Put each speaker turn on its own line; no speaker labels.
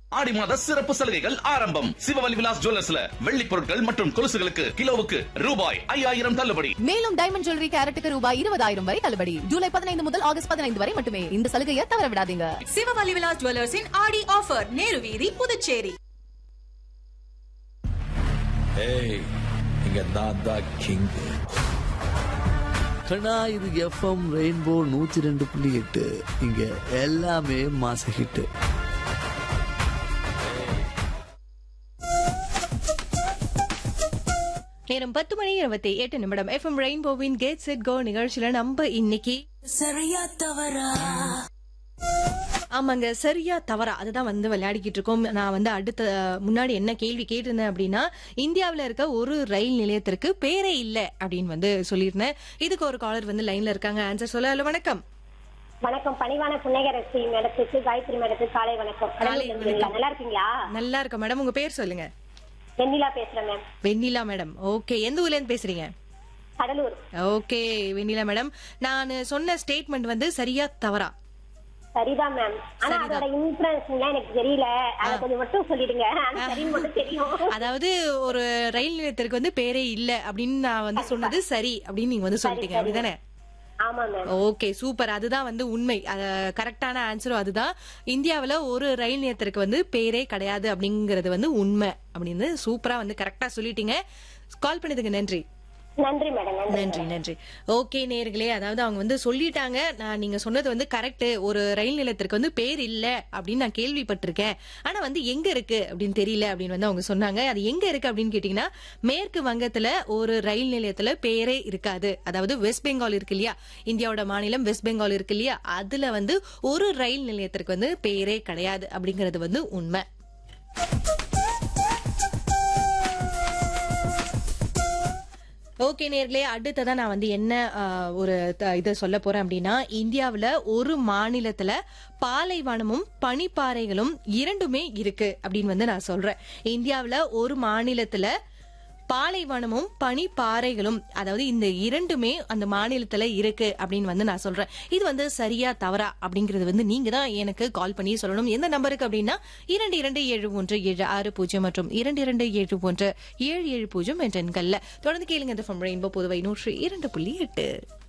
ஆடி மாத சிறப்பு சலுகைகள் ஆரம்பம் சிவவலி விலாஸ் ஜுவல்லர்ஸ்ல வெள்ளி பொருட்கள் மற்றும் கொலுசுகளுக்கு கிலோவுக்கு ரூபாய் ஐயாயிரம் தள்ளுபடி
மேலும் டைமண்ட் ஜுவல்லரி கேரட்டுக்கு ரூபாய் இருபதாயிரம் வரை தள்ளுபடி ஜூலை பதினைந்து முதல் ஆகஸ்ட் பதினைந்து வரை மட்டுமே இந்த சலுகையை தவற விடாதீங்க
சிவவலி விலாஸ் ஜுவல்லர்ஸின் ஆடி ஆஃபர் நேரு வீதி புதுச்சேரி
ஏய் இங்க நான் தான் கிங்
கண்ணா இது எஃப்எம் ரெயின்போ நூத்தி ரெண்டு புள்ளி எட்டு இங்க எல்லாமே மாச ஹிட்
நேரம் பத்து மணி இருபத்தி எட்டு நிமிடம் எஃப்எம் ரெயின்போவின் கேட் செட் கோ நிகழ்ச்சியில நம்ம இன்னைக்கு
சரியா தவறா
ஆமாங்க சரியா தவறா அதுதான் வந்து விளையாடிக்கிட்டு இருக்கோம் நான் வந்து அடுத்த முன்னாடி என்ன கேள்வி கேட்டிருந்தேன் அப்படின்னா இந்தியாவுல இருக்க ஒரு ரயில் நிலையத்திற்கு பேரே இல்ல அப்படின்னு வந்து சொல்லியிருந்தேன் இதுக்கு ஒரு காலர் வந்து லைன்ல இருக்காங்க ஆன்சர் சொல்ல ஹலோ வணக்கம்
வணக்கம் பணிவான புன்னகரசி மேடத்துக்கு காயத்ரி மேடத்துக்கு காலை வணக்கம்
காலை
கடலூர்ல இருக்கீங்களா? நல்லா இருக்கீங்களா
நல்லா இருக்க மேடம் உங்க பேர் சொல்லுங்க
வெண்ணிலா பேசுறேன் மேம்
வெண்ணிலா மேடம் ஓகே எந்த ஊர்ல இருந்து பேசுறீங்க
கடலூர்
ஓகே வெண்ணிலா மேடம் நான் சொன்ன ஸ்டேட்மெண்ட் வந்து சரியா தவறா
சரிதான் மேம் ஆனா அதோட இன்ஃபுளுன்ஸ் எனக்கு தெரியல அத கொஞ்சம் மட்டும் சொல்லிடுங்க ஆனா சரின்னு மட்டும் தெரியும்
அதாவது ஒரு ரயில் நிலையத்திற்கு வந்து பேரே இல்ல அப்படின்னு நான் வந்து சொன்னது சரி அப்படின்னு நீங்க வந்து சொல்லிட்டீங்க அப்படிதானே
ஆமா மேம்
ஓகே சூப்பர் அதுதான் வந்து உண்மை கரெக்டான ஆன்சரும் அதுதான் இந்தியாவுல ஒரு ரயில் நிலையத்திற்கு வந்து பேரே கிடையாது அப்படிங்கறது வந்து உண்மை அப்படின்னு சூப்பரா வந்து கரெக்டா சொல்லிட்டீங்க கால் பண்ணதுக்கு நன்றி
நன்றி மேடம் நன்றி
நன்றி நன்றி ஓகே நேர்களே அதாவது அவங்க வந்து சொல்லிட்டாங்க நான் நீங்க சொன்னது வந்து கரெக்ட் ஒரு ரயில் நிலையத்திற்கு வந்து பேர் இல்ல அப்படின்னு நான் கேள்விப்பட்டிருக்கேன் ஆனா வந்து எங்க இருக்கு அப்படின்னு தெரியல அப்படின்னு வந்து அவங்க சொன்னாங்க அது எங்க இருக்கு அப்படின்னு கேட்டீங்கன்னா மேற்கு வங்கத்துல ஒரு ரயில் நிலையத்துல பேரே இருக்காது அதாவது வெஸ்ட் பெங்கால் இருக்கு இல்லையா இந்தியாவோட மாநிலம் வெஸ்ட் பெங்கால் இருக்கு இல்லையா அதுல வந்து ஒரு ரயில் நிலையத்திற்கு வந்து பேரே கிடையாது அப்படிங்கறது வந்து உண்மை ஓகே நேர்களே அடுத்ததா நான் வந்து என்ன ஆஹ், ஒரு த- இதை சொல்ல போறேன் அப்படின்னா இந்தியாவுல ஒரு மாநிலத்துல பாலைவனமும் பனிப்பாறைகளும் இரண்டுமே இருக்கு அப்படின்னு வந்து நான் சொல்றேன் இந்தியாவுல ஒரு மாநிலத்துல பாலைவனமும் பனிப்பாறைகளும் அதாவது இந்த இரண்டுமே அந்த மாநிலத்துல இருக்கு அப்படின்னு வந்து நான் சொல்றேன் இது வந்து சரியா தவறா அப்படிங்கறது வந்து நீங்க தான் எனக்கு கால் பண்ணி சொல்லணும் எந்த நம்பருக்கு அப்படின்னா இரண்டு இரண்டு ஏழு ஒன்று ஏழு ஆறு பூஜ்ஜியம் மற்றும் இரண்டு இரண்டு ஏழு ஒன்று ஏழு ஏழு பூஜ்ஜியம் என்ற எண்கள்ல தொடர்ந்து கேளுங்க இந்த ரெயின்போ புதுவை நூற்று இரண்டு புள்ளி எட்டு